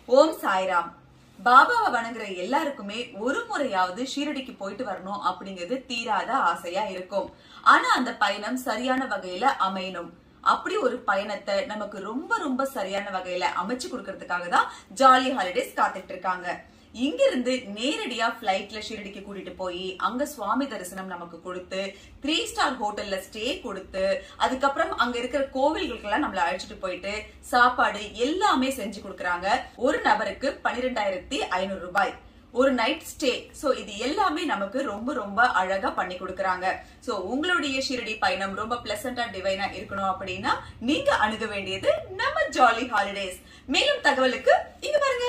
ஓம் சாய்ராம் பாபாவை வணங்குற எல்லாருக்குமே ஒரு முறையாவது ஷீரடிக்கு போயிட்டு வரணும் அப்படிங்கிறது தீராத ஆசையா இருக்கும் ஆனா அந்த பயணம் சரியான வகையில அமையணும் அப்படி ஒரு பயணத்தை நமக்கு ரொம்ப ரொம்ப சரியான வகையில அமைச்சு கொடுக்கறதுக்காக தான் ஜாலி ஹாலிடேஸ் காத்துட்டு இருக்காங்க இங்கிருந்து நேரடியா பிளைட்ல ஷீரடிக்கு கூட்டிட்டு போய் அங்க சுவாமி தரிசனம் நமக்கு கொடுத்து த்ரீ ஸ்டார் ஹோட்டல்ல ஸ்டே கொடுத்து அதுக்கப்புறம் அங்க இருக்கிற கோவில்களுக்கெல்லாம் நம்மள அழைச்சிட்டு போயிட்டு சாப்பாடு எல்லாமே செஞ்சு கொடுக்கறாங்க ஒரு நபருக்கு பன்னிரெண்டாயிரத்தி ஐநூறு ரூபாய் ஒரு நைட் ஸ்டே சோ இது எல்லாமே நமக்கு ரொம்ப ரொம்ப அழகா பண்ணி கொடுக்கறாங்க சோ உங்களுடைய ஷீரடி பயணம் ரொம்ப பிளசண்டா டிவைனா இருக்கணும் அப்படின்னா நீங்க அணுக வேண்டியது நம்ம ஜாலி ஹாலிடேஸ் மேலும் தகவலுக்கு இங்க பாருங்க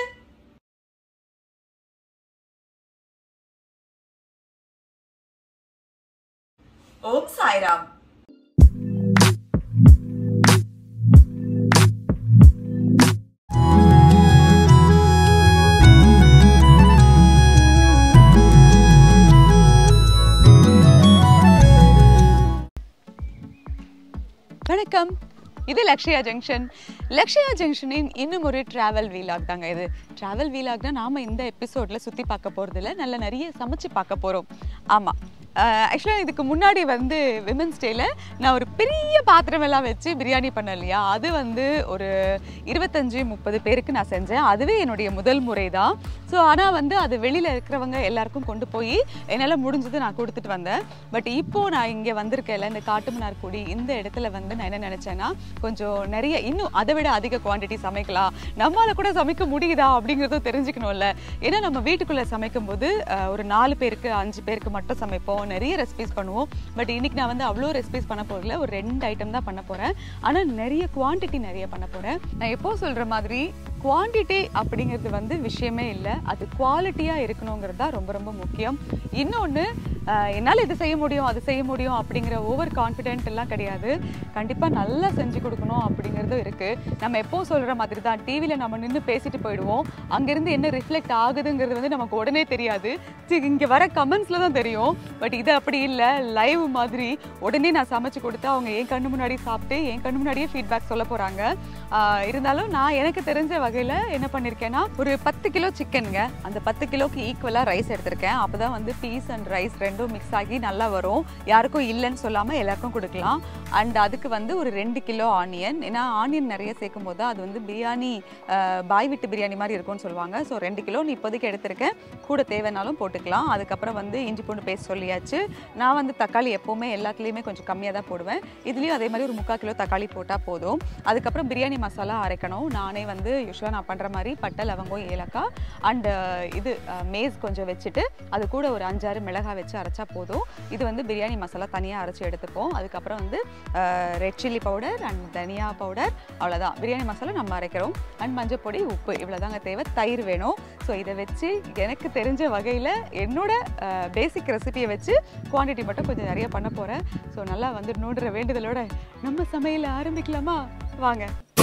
ஓம் சாய்ராம் வணக்கம் இது லக்ஷயா ஜங்ஷன் லக்ஷயா ஜங்ஷனின் இன்னும் ஒரு டிராவல் வீலாக் தாங்க இது டிராவல் வீலாக்னா நாம இந்த எபிசோட்ல சுத்தி பார்க்க போறது இல்ல நல்ல நிறைய சமைச்சு பார்க்க போறோம் ஆமா ஆக்சுவலாக இதுக்கு முன்னாடி வந்து விமன்ஸ் டேல நான் ஒரு பெரிய பாத்திரம் எல்லாம் வச்சு பிரியாணி பண்ணேன் இல்லையா அது வந்து ஒரு இருபத்தஞ்சு முப்பது பேருக்கு நான் செஞ்சேன் அதுவே என்னுடைய முதல் முறை தான் ஸோ ஆனால் வந்து அது வெளியில் இருக்கிறவங்க எல்லாருக்கும் கொண்டு போய் என்னால் முடிஞ்சது நான் கொடுத்துட்டு வந்தேன் பட் இப்போ நான் இங்கே வந்திருக்கேன்ல இந்த காட்டுமன்னார்குடி இந்த இடத்துல வந்து நான் என்ன நினச்சேன்னா கொஞ்சம் நிறைய இன்னும் அதை விட அதிக குவாண்டிட்டி சமைக்கலாம் நம்மளால கூட சமைக்க முடியுதா அப்படிங்கிறதும் தெரிஞ்சுக்கணும்ல ஏன்னா நம்ம வீட்டுக்குள்ளே சமைக்கும் போது அஹ், ஒரு நாலு பேருக்கு அஞ்சு பேருக்கு மட்டும் சமைப்போம் நிறைய ரெசிபிஸ் பண்ணுவோம் பட் இன்னைக்கு நான் வந்து அவ்வளோ ரெசிபிஸ் பண்ண போகல ஒரு ரெண்டு ஐட்டம் தான் பண்ண போகிறேன் ஆனால் நிறைய குவாண்டிட்டி நிறைய பண்ண போகிறேன் நான் எப்போ சொல்கிற மாதிரி குவாண்டிட்டி அப்படிங்கிறது வந்து விஷயமே இல்லை அது குவாலிட்டியாக இருக்கணுங்கிறது தான் ரொம்ப ரொம்ப முக்கியம் இன்னொன்று என்னால் இது செய்ய முடியும் அது செய்ய முடியும் அப்படிங்கிற ஓவர் கான்ஃபிடென்ட் எல்லாம் கிடையாது கண்டிப்பாக நல்லா செஞ்சு கொடுக்கணும் அப்படிங்கிறதும் இருக்குது நம்ம எப்போ சொல்கிற மாதிரி தான் டிவியில் நம்ம நின்று பேசிட்டு போயிடுவோம் அங்கேருந்து என்ன ரிஃப்ளெக்ட் ஆகுதுங்கிறது வந்து நமக்கு உடனே தெரியாது இங்கே வர கமெண்ட்ஸில் தான் தெரியும் பட் இது அப்படி இல்லை லைவ் மாதிரி உடனே நான் சமைச்சு கொடுத்து அவங்க என் கண்ணு முன்னாடி சாப்பிட்டு என் கண்ணு முன்னாடியே ஃபீட்பேக் சொல்ல போகிறாங்க இருந்தாலும் நான் எனக்கு தெரிஞ்ச வகையில் என்ன பண்ணியிருக்கேன்னா ஒரு பத்து கிலோ சிக்கனுங்க அந்த பத்து கிலோக்கு ஈக்குவலாக ரைஸ் எடுத்திருக்கேன் அப்போ தான் வந்து பீஸ் அண்ட் ரைஸ் ரெண்டும் மிக்ஸ் ஆகி நல்லா வரும் யாருக்கும் இல்லைன்னு சொல்லாமல் எல்லாருக்கும் கொடுக்கலாம் அண்ட் அதுக்கு வந்து ஒரு ரெண்டு கிலோ ஆனியன் ஏன்னா ஆனியன் நிறைய சேர்க்கும் போது அது வந்து பிரியாணி ஆஹ், பாய் விட்டு பிரியாணி மாதிரி இருக்கும்னு சொல்லுவாங்க ஸோ ரெண்டு கிலோ நீ இப்போதைக்கு எடுத்திருக்கேன் கூட தேவைனாலும் போட்டுக்கலாம் அதுக்கப்புறம் வந்து இஞ்சி பூண்டு பேஸ்ட் சொல்லியாச்சு நான் வந்து தக்காளி எப்போவுமே எல்லாத்துலேயுமே கொஞ்சம் கம்மியாக தான் போடுவேன் இதுலேயும் அதே மாதிரி ஒரு முக்கால் கிலோ தக்காளி போட்டால் போதும் அதுக்கப்புறம் பிரியாணி மசாலா அரைக்கணும் நானே வந்து யூஸ்வலாக நான் பண்ணுற மாதிரி பட்டை லவங்கம் ஏலக்காய் அண்டு இது மேஸ் கொஞ்சம் வச்சுட்டு அது கூட ஒரு அஞ்சாறு மிளகாய் வச்சு அரைச்சா போதும் இது வந்து பிரியாணி மசாலா தனியாக அரைச்சி எடுத்துப்போம் அதுக்கப்புறம் வந்து ரெட் சில்லி பவுடர் அண்ட் தனியா பவுடர் அவ்வளோதான் பிரியாணி மசாலா நம்ம அரைக்கிறோம் அண்ட் மஞ்சள் பொடி உப்பு இவ்வளோதாங்க தேவை தயிர் வேணும் ஸோ இதை வச்சு எனக்கு தெரிஞ்ச வகையில் என்னோட பேசிக் ரெசிபியை வச்சு குவாண்டிட்டி மட்டும் கொஞ்சம் நிறைய பண்ண போகிறேன் ஸோ நல்லா வந்துடணுன்ற வேண்டுதலோட நம்ம சமையல ஆரம்பிக்கலாமா வாங்க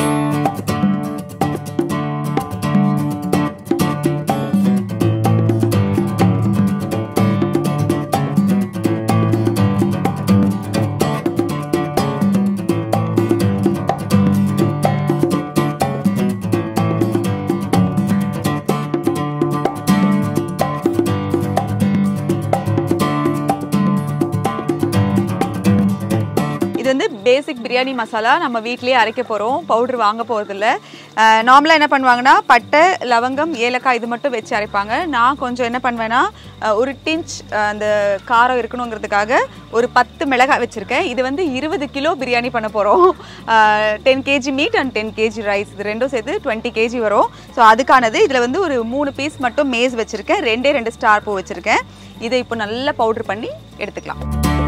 இது வந்து பேசிக் பிரியாணி மசாலா நம்ம வீட்லயே அரைக்க போகிறோம் பவுடர் வாங்க போகிறதில்ல நார்மலாக என்ன பண்ணுவாங்கன்னா பட்டை லவங்கம் ஏலக்காய் இது மட்டும் வச்சு அரைப்பாங்க நான் கொஞ்சம் என்ன பண்ணுவேன்னா அஹ், ஒரு டிஞ்ச் அஹ், அந்த காரம் இருக்கணுங்கிறதுக்காக ஒரு பத்து மிளகாய் வச்சுருக்கேன் இது வந்து இருபது கிலோ பிரியாணி பண்ண போகிறோம் ten KG meat and ten KG rice இது ரெண்டும் சேர்த்து டுவெண்ட்டி கேஜி வரும் ஸோ அதுக்கானது இதில் வந்து ஒரு மூணு பீஸ் மட்டும் மேஸ் வச்சுருக்கேன் ரெண்டே ரெண்டு ஸ்டார் பூ வச்சுருக்கேன் இதை இப்போ நல்லா பவுடர் பண்ணி எடுத்துக்கலாம்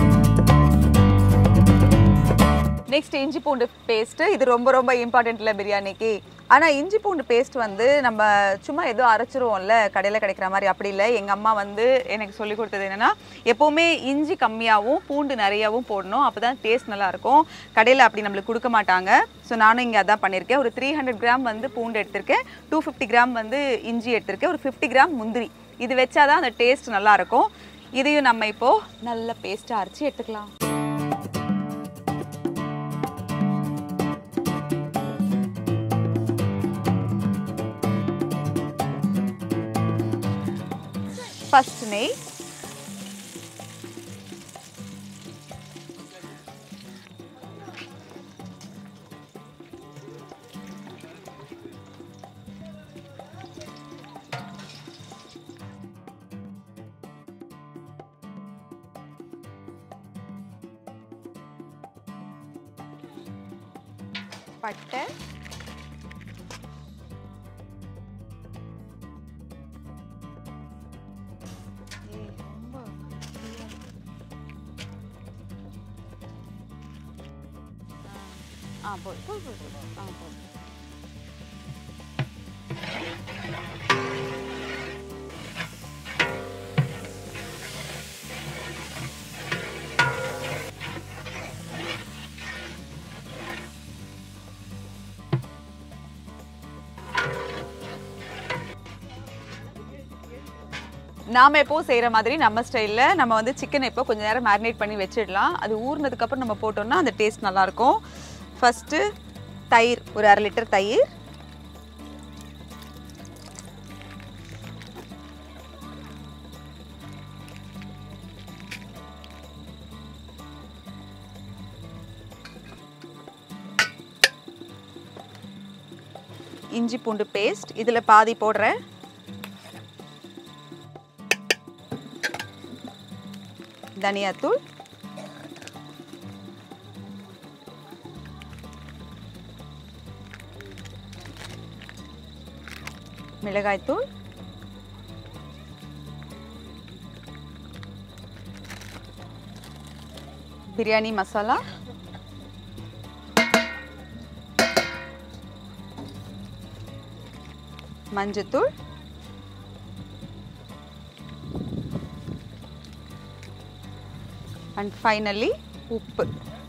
நெக்ஸ்ட் இஞ்சி பூண்டு பேஸ்ட்டு இது ரொம்ப ரொம்ப இம்பார்ட்டன்ட் இல்லை பிரியாணிக்கு ஆனால் இஞ்சி பூண்டு பேஸ்ட் வந்து நம்ம சும்மா ஏதோ அரைச்சிருவோம்ல கடையில் கிடைக்கிற மாதிரி அப்படி இல்லை எங்கள் அம்மா வந்து எனக்கு சொல்லி கொடுத்தது என்னென்னா எப்போவுமே இஞ்சி கம்மியாகவும் பூண்டு நிறையாவும் போடணும் அப்போ தான் டேஸ்ட் நல்லாயிருக்கும் கடையில் அப்படி நம்மளுக்கு கொடுக்க மாட்டாங்க ஸோ நானும் இங்கே அதான் பண்ணியிருக்கேன் ஒரு த்ரீ ஹண்ட்ரட் கிராம் வந்து பூண்டு எடுத்திருக்கேன் டூ ஃபிஃப்டி கிராம் வந்து இஞ்சி எடுத்திருக்கேன் ஒரு ஃபிஃப்டி கிராம் முந்திரி இது வச்சாதான் அந்த டேஸ்ட் நல்லாயிருக்கும் இதையும் நம்ம இப்போது நல்ல பேஸ்ட்டாக அரைச்சி எடுத்துக்கலாம் ஃபர்ஸ்ட் நெய் பட்டை ஏய், ரொம்ப ஃப்ரீயா இருக்கு. ஆ ஆ, போடு போடு போடு போடு. ஆ போடு நாம எப்போ செய்யற மாதிரி நம்ம ஸ்டைல்ல நம்ம வந்து சிக்கனை இப்போ கொஞ்ச நேரம் மேரினேட் பண்ணி வச்சிடலாம் அது ஊறினதுக்கு அப்புறம் நம்ம போட்டோம்னா அந்த டேஸ்ட் நல்லா இருக்கும் ஃபர்ஸ்ட் தயிர் ஒரு அரை லிட்டர் தயிர் இஞ்சி பூண்டு பேஸ்ட் இதுல பாதி போடுறேன் தனியாத்தூள் மிளகாய்த்தூள் பிரியாணி மசாலா மஞ்சத்தூள் அண்ட் ஃபைனலி உப்பு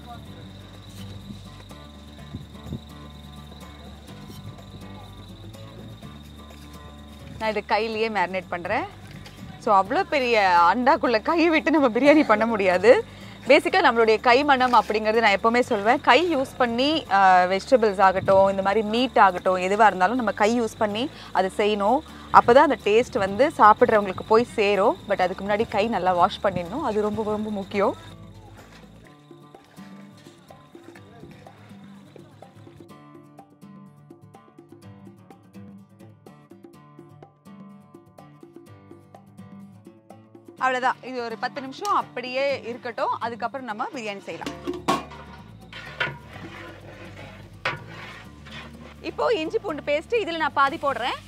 நான் இதை கையிலேயே மேரினேட் பண்ணுறேன் ஸோ அவ்வளோ பெரிய அண்டாக்குள்ளே கை விட்டு நம்ம பிரியாணி பண்ண முடியாது பேசிக்காக நம்மளுடைய கை மணம் அப்படிங்கிறது நான் எப்போவுமே சொல்வேன் கை யூஸ் பண்ணி வெஜிடபிள்ஸ் ஆகட்டும் இந்த மாதிரி மீட் ஆகட்டும் எதுவாக இருந்தாலும் நம்ம கை யூஸ் பண்ணி அதை செய்யணும் அப்போ தான் அந்த டேஸ்ட் வந்து சாப்பிட்றவங்களுக்கு போய் சேரும் பட் அதுக்கு முன்னாடி கை நல்லா வாஷ் பண்ணிடணும் அது ரொம்ப ரொம்ப முக்கியம் அவ்வளோதான் இது ஒரு பத்து நிமிஷம் அப்படியே இருக்கட்டும் அதுக்கப்புறம் நம்ம பிரியாணி செய்யலாம் இப்போ இஞ்சி பூண்டு பேஸ்ட் இதில் நான் பாதி போடுறேன்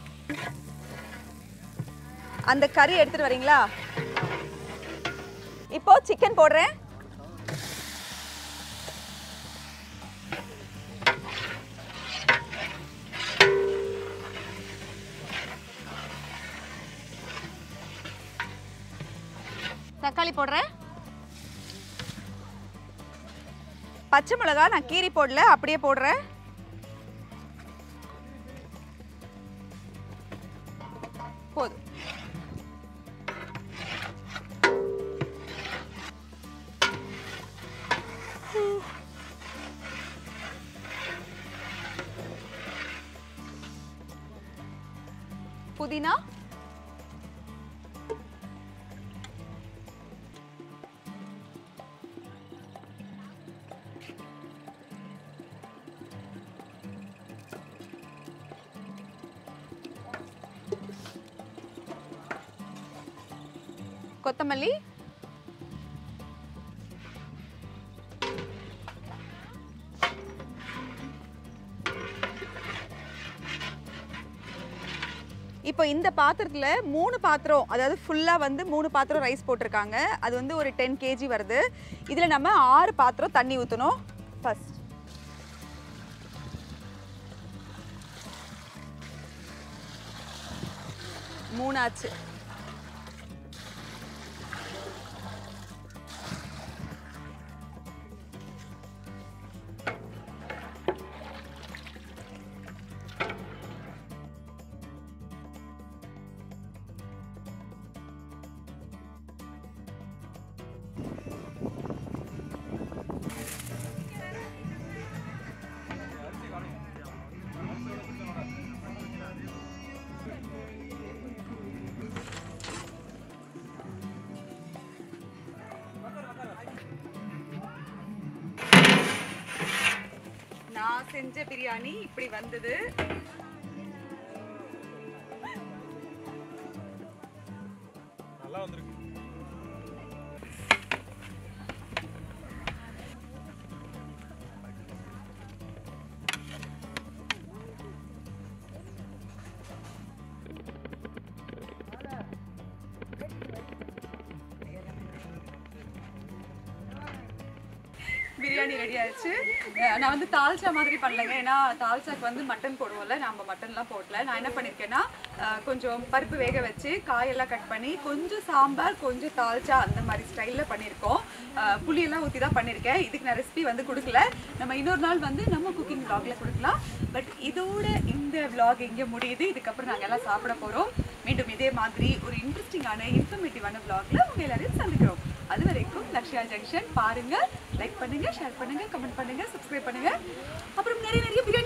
அந்த கறி எடுத்துட்டு வரீங்களா இப்போ சிக்கன் போடுறேன் தக்காளி போடுறேன் பச்சை மிளகா நான் கீரி போடல அப்படியே போடுறேன் போதும் புதினா கொத்தமல்லி இப்போ இந்த பாத்திரத்துல மூணு பாத்திரம் அதாவது ஃபுல்லா வந்து மூணு பாத்திரம் ரைஸ் போட்டிருக்காங்க அது வந்து ஒரு டென் கேஜி வருது இதுல நம்ம ஆறு பாத்திரம் தண்ணி ஊற்றணும் ஃபர்ஸ்ட் மூணாச்சு நான் செஞ்ச பிரியாணி இப்படி வந்தது நல்லா வந்திருக்கு பிரியாணி ரெடி ஆயிடுச்சு அஹ் நான் வந்து தால்ச்சா மாதிரி பண்ணலைங்க ஏன்னா தால்ச்சாக்கு வந்து மட்டன் போடுவோம்ல நம்ம மட்டன்லாம் போடல நான் என்ன பண்ணியிருக்கேன்னா அஹ் கொஞ்சம் பருப்பு வேக வச்சு காயெல்லாம் கட் பண்ணி கொஞ்சம் சாம்பார் கொஞ்சம் தால்ச்சா அந்த மாதிரி ஸ்டைலில் பண்ணியிருக்கோம் அஹ் புளியெல்லாம் ஊற்றி தான் பண்ணியிருக்கேன் இதுக்கு நான் ரெசிபி வந்து கொடுக்கல நம்ம இன்னொரு நாள் வந்து நம்ம குக்கிங் vlogல கொடுக்கலாம் பட் இதோட இந்த vlog இங்கே முடியுது இதுக்கப்புறம் நாங்கள் எல்லாம் சாப்பிட போகிறோம் மீண்டும் இதே மாதிரி ஒரு இன்ட்ரெஸ்டிங்கான இன்ஃபர்மேட்டிவான vlogல உங்க எல்லாரையும் சந்திக்கிறோம் அது வரைக்கும் லக்ஷ்யா ஜங்ஷன் பாருங்க லைக் பண்ணுங்க ஷேர் பண்ணுங்க கமெண்ட் பண்ணுங்க சப்ஸ்கிரைப் பண்ணுங்க அப்புறம் நிறைய நிறைய